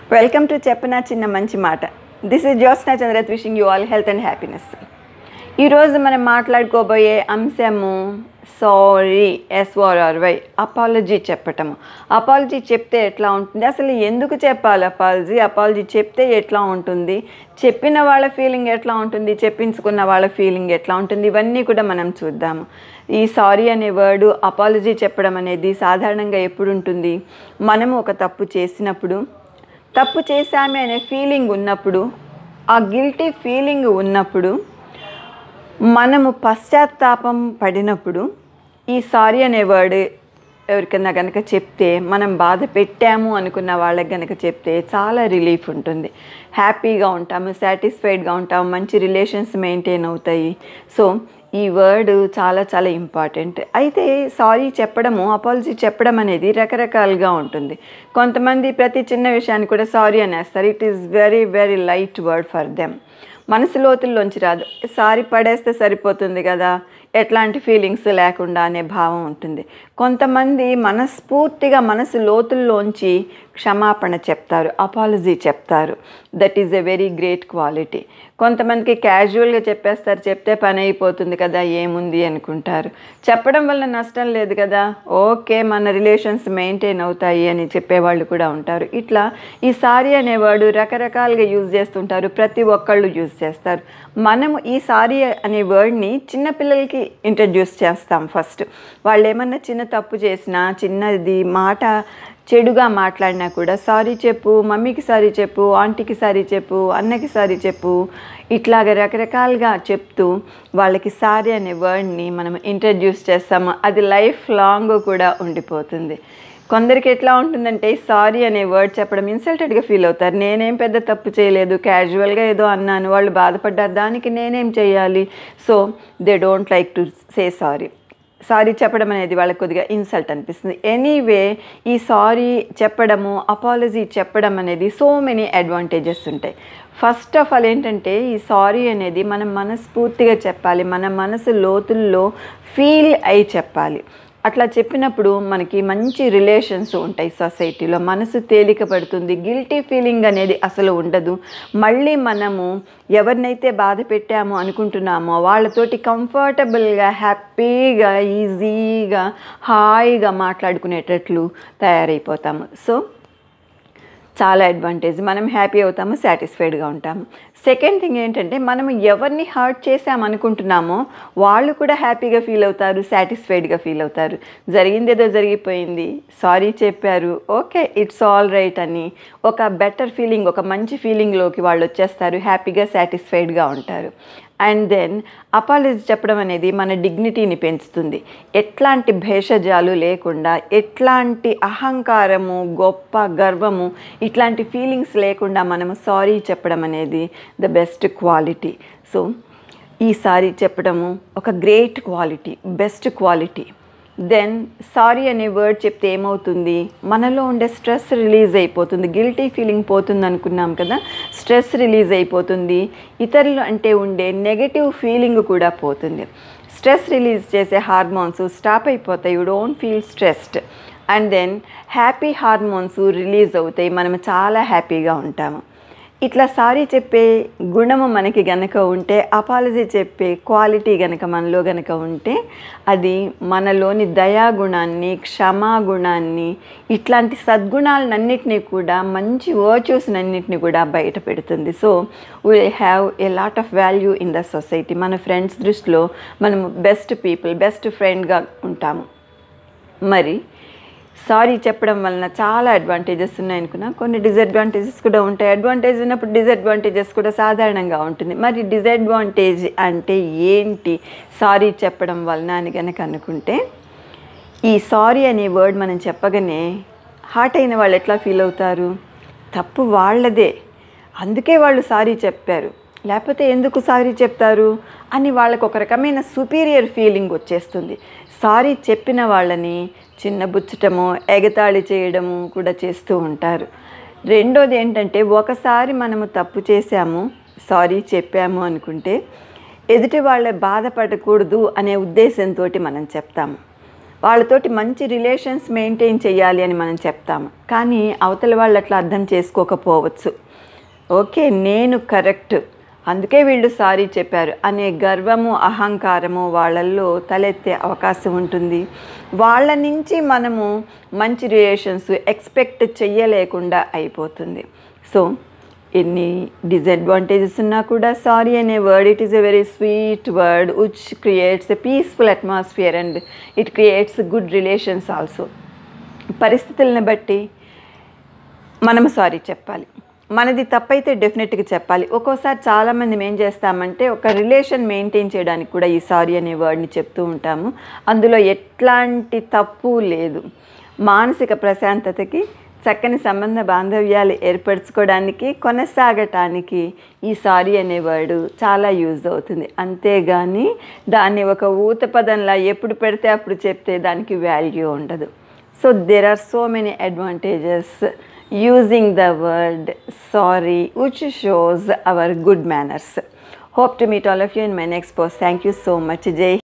welcome to చెప్పనా చిన్న మంచి మాట this is Jyotsna Chandrat wishing you all health and happiness ఈరోజు మనం మాట్లాడుకోబోయే అంశము సారీ ఎస్ఓఆర్వై అపాలజీ చెప్పటము అపాలజీ చెప్తే ఎట్లా ఉంటుంది అసలు ఎందుకు చెప్పాలి అపాలజీ అపాలజీ చెప్తే ఎట్లా ఉంటుంది చెప్పిన వాళ్ళ ఫీలింగ్ ఎట్లా ఉంటుంది చెప్పించుకున్న వాళ్ళ ఫీలింగ్ ఎట్లా ఉంటుంది ఇవన్నీ కూడా మనం చూద్దాము ఈ సారీ అనే వర్డు అపాలజీ చెప్పడం అనేది సాధారణంగా ఎప్పుడు ఉంటుంది మనము ఒక తప్పు చేసినప్పుడు తప్పు చేశామే అనే ఫీలింగ్ ఉన్నప్పుడు ఆ గిల్టీ ఫీలింగ్ ఉన్నప్పుడు మనము పశ్చాత్తాపం పడినప్పుడు ఈ సారీ అనే వర్డ్ ఎవరికన్నా కనుక చెప్తే మనం బాధ పెట్టాము అనుకున్న వాళ్ళకి కనుక చెప్తే చాలా రిలీఫ్ ఉంటుంది హ్యాపీగా ఉంటాము సాటిస్ఫైడ్గా ఉంటాము మంచి రిలేషన్స్ మెయింటైన్ అవుతాయి సో ఈ వర్డ్ చాలా చాలా ఇంపార్టెంట్ అయితే సారీ చెప్పడము అపాలజీ చెప్పడం అనేది రకరకాలుగా ఉంటుంది కొంతమంది ప్రతి చిన్న విషయాన్ని కూడా సారీ అనేస్తారు it is very very light word for them మనసు లోతుల్లోంచి రాదు సారీ పడేస్తే సరిపోతుంది కదా ఎట్లాంటి ఫీలింగ్స్ లేకుండా అనే భావం ఉంటుంది కొంతమంది మనస్ఫూర్తిగా మనసు లోతుల్లోంచి క్షమాపణ చెప్తారు అపాలజీ చెప్తారు that is a very great quality కొంతమందికి క్యాజువల్గా చెప్పేస్తారు చెప్తే పని అయిపోతుంది కదా ఏముంది అనుకుంటారు చెప్పడం వల్ల నష్టం లేదు కదా ఓకే మన రిలేషన్స్ మెయింటైన్ అవుతాయి అని చెప్పేవాళ్ళు కూడా ఉంటారు ఇట్లా ఈ సారీ అనేవాడు రకరకాలుగా యూజ్ చేస్తుంటారు ప్రతి ఒక్కళ్ళు యూజ్ చేస్తారు మనము ఈ సారీ అనే వర్డ్ని చిన్నపిల్లలకి ఇంట్రడ్యూస్ చేస్తాం ఫస్ట్ వాళ్ళు ఏమన్నా చిన్న తప్పు చేసినా చిన్నది మాట చెడుగా మాట్లాడినా కూడా సారీ చెప్పు మమ్మీకి సారీ చెప్పు ఆంటీకి సారీ చెప్పు అన్నకి సారీ చెప్పు ఇట్లాగ రకరకాలుగా చెప్తూ వాళ్ళకి సారీ అనే వర్డ్ని మనం ఇంట్రడ్యూస్ చేస్తాము అది లైఫ్ లాంగ్ కూడా ఉండిపోతుంది కొందరికి ఎట్లా ఉంటుందంటే సారీ అనే వర్డ్ చెప్పడం ఇన్సల్టెడ్గా ఫీల్ అవుతారు నేనేం పెద్ద తప్పు చేయలేదు క్యాజువల్గా ఏదో అన్నాను వాళ్ళు బాధపడ్డారు దానికి నేనేం చేయాలి so they don't like to say sorry sorry చెప్పడం అనేది వాళ్ళకి కొద్దిగా ఇన్సల్ట్ అనిపిస్తుంది ఎనీవే ఈ సారీ చెప్పడము అపాలజీ చెప్పడం అనేది సో మెనీ అడ్వాంటేజెస్ ఉంటాయి ఫస్ట్ ఆఫ్ ఆల్ ఏంటంటే ఈ సారీ అనేది మనం మనస్ఫూర్తిగా చెప్పాలి మన మనసు లోతుల్లో ఫీల్ అయి చెప్పాలి అట్లా చెప్పినప్పుడు మనకి మంచి రిలేషన్స్ ఉంటాయి సొసైటీలో మనసు తేలిక పడుతుంది గిల్టీ ఫీలింగ్ అనేది అసలు ఉండదు మళ్ళీ మనము ఎవరినైతే బాధ పెట్టామో అనుకుంటున్నామో వాళ్ళతోటి కంఫర్టబుల్గా హ్యాపీగా ఈజీగా హాయిగా మాట్లాడుకునేటట్లు తయారైపోతాము సో చాలా అడ్వాంటేజ్ మనం హ్యాపీ అవుతాము సాటిస్ఫైడ్గా ఉంటాము సెకండ్ థింగ్ ఏంటంటే మనం ఎవరిని హర్ట్ చేసామనుకుంటున్నామో వాళ్ళు కూడా హ్యాపీగా ఫీల్ అవుతారు సాటిస్ఫైడ్గా ఫీల్ అవుతారు జరిగింది ఏదో జరిగిపోయింది సారీ చెప్పారు ఓకే ఇట్స్ ఆల్ రైట్ అని ఒక బెటర్ ఫీలింగ్ ఒక మంచి ఫీలింగ్లోకి వాళ్ళు వచ్చేస్తారు హ్యాపీగా సాటిస్ఫైడ్గా ఉంటారు అండ్ దెన్ అపాలజీ చెప్పడం అనేది మన డిగ్నిటీని పెంచుతుంది ఎట్లాంటి భేషజాలు లేకుండా ఎట్లాంటి అహంకారము గొప్ప గర్వము ఇట్లాంటి ఫీలింగ్స్ లేకుండా మనము సారీ చెప్పడం అనేది ద బెస్ట్ క్వాలిటీ సో ఈ సారీ చెప్పడము ఒక great quality best quality then sorry అనే వర్డ్ చెప్తే ఏమవుతుంది మనలో ఉండే స్ట్రెస్ రిలీజ్ అయిపోతుంది గిల్టీ ఫీలింగ్ పోతుంది అనుకున్నాం కదా స్ట్రెస్ రిలీజ్ అయిపోతుంది ఇతరులు అంటే ఉండే నెగటివ్ ఫీలింగ్ కూడా పోతుంది స్ట్రెస్ రిలీజ్ చేసే హార్మోన్స్ స్టాప్ అయిపోతాయి you don't feel stressed and then happy hormones release అవుతాయి మనం చాలా హ్యాపీగా ఉంటాము ఇట్లా సారీ చెప్పే గుణము మనకి గనక ఉంటే అపాలజీ చెప్పే క్వాలిటీ గనక మనలో గనక ఉంటే అది మనలోని దయాగుణాన్ని క్షమాగుణాన్ని ఇట్లాంటి సద్గుణాలన్నింటినీ కూడా మంచి వర్చ్యూస్నన్నింటినీ కూడా బయట పెడుతుంది so will have a lot of value in the society మన ఫ్రెండ్స్ దృష్టిలో మనము బెస్ట్ పీపుల్ బెస్ట్ ఫ్రెండ్గా ఉంటాము మరి సారీ చెప్పడం వలన చాలా అడ్వాంటేజెస్ ఉన్నాయి అనుకున్నా కొన్ని డిసడ్వాంటేజెస్ కూడా ఉంటాయి అడ్వాంటేజ్ ఉన్నప్పుడు డిసడ్వాంటేజెస్ కూడా సాధారణంగా ఉంటుంది మరి డిసడ్వాంటేజ్ అంటే ఏంటి సారీ చెప్పడం వలన అని కనుక అనుకుంటే ఈ సారీ అనే వర్డ్ మనం చెప్పగానే హార్ట్ అయిన వాళ్ళు ఎట్లా ఫీల్ అవుతారు తప్పు వాళ్ళదే అందుకే వాళ్ళు సారీ చెప్పారు లేకపోతే ఎందుకు సారీ చెప్తారు అని వాళ్ళకు ఒక రకమైన సుపీరియర్ ఫీలింగ్ వచ్చేస్తుంది సారీ చెప్పిన వాళ్ళని చిన్నబుచ్చటము ఎగతాళి చేయడము కూడా చేస్తూ ఉంటారు రెండోది ఏంటంటే ఒకసారి మనము తప్పు చేశాము సారీ చెప్పాము అనుకుంటే ఎదుటి వాళ్ళ బాధపడకూడదు అనే ఉద్దేశంతో మనం చెప్తాము వాళ్ళతోటి మంచి రిలేషన్స్ మెయింటైన్ చేయాలి అని మనం చెప్తాము కానీ అవతల వాళ్ళు అట్లా అర్థం చేసుకోకపోవచ్చు ఓకే నేను కరెక్ట్ అందుకే వీళ్ళు సారీ చెప్పారు అనే గర్వము అహంకారము వాళ్ళల్లో తలెత్తే అవకాశం ఉంటుంది వాళ్ళ నుంచి మనము మంచి రిలేషన్స్ ఎక్స్పెక్ట్ చెయ్యలేకుండా అయిపోతుంది సో ఎన్ని డిసడ్వాంటేజెస్ ఉన్నా కూడా సారీ అనే word it is a very sweet word which creates a peaceful atmosphere and it creates good relations also పరిస్థితులను బట్టి మనం సారీ చెప్పాలి మనది తప్పైతే డెఫినెట్గా చెప్పాలి ఒక్కోసారి చాలామంది ఏం చేస్తామంటే ఒక రిలేషన్ మెయింటైన్ చేయడానికి కూడా ఈ సారీ అనే వర్డ్ని చెప్తూ ఉంటాము అందులో ఎట్లాంటి తప్పు లేదు మానసిక ప్రశాంతతకి చక్కని సంబంధ బాంధవ్యాలు ఏర్పరచుకోవడానికి కొనసాగటానికి ఈ సారీ అనే వర్డ్ చాలా యూజ్ అవుతుంది అంతేగాని దాన్ని ఒక ఊత పదంలా ఎప్పుడు పెడితే అప్పుడు చెప్తే దానికి వాల్యూ ఉండదు so there are so many advantages using the word sorry which shows our good manners hope to meet all of you in my next post thank you so much jay